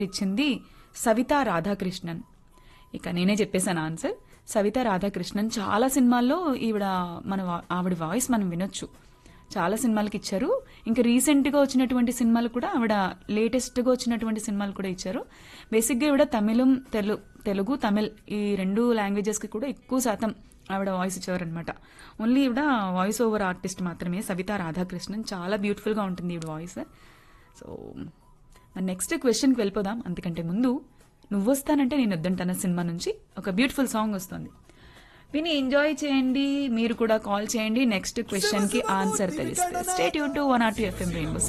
ఇచ్చింది సవితా రాధాకృష్ణన్ ఇక నేనే చెప్పేశాను ఆన్సర్ సవితా రాధాకృష్ణన్ చాలా సినిమాల్లో ఈవిడ మన వా- ఆవిడ వాయిస్ మనం వినొచ్చు చాలా సినిమాలకి ఇచ్చారు ఇంకా రీసెంట్ గా వచ్చినటువంటి సినిమాలు కూడా ఆవిడ లేటెస్ట్ గా వచ్చినటువంటి సినిమాలు కూడా ఇచ్చారు బేసిక్ గా ఈవిడ తమిళం తెలు తెలుగు తమిళ్ ఈ రెండు లాంగ్వేజెస్ కి కూడా ఎక్కువ శాతం ఆవిడ వాయిస్ ఇచ్చేవారనమాట ఓన్లీ ఈవిడ వాయిస్ ఓవర్ ఆర్టిస్ట్ మాత్రమే సవితా రాధాకృష్ణన్ చాలా బ్యూటిఫుల్ గా ఉంటుంది ఈవిడ వాయిస్ సో మరి నెక్స్ట్ క్వశ్చన్కి వెళ్ళిపోదాం అంతకంటే ముందు నువ్వు వస్తానంటే నేను వద్దంటాన సినిమా నుంచి ఒక బ్యూటిఫుల్ సాంగ్ వస్తుంది విని ఎంజాయ్ చేయండి మీరు కూడా కాల్ చేయండి నెక్స్ట్ క్వశ్చన్ కి ఆన్సర్ తెలిస్తే state you to one or two FM rainbow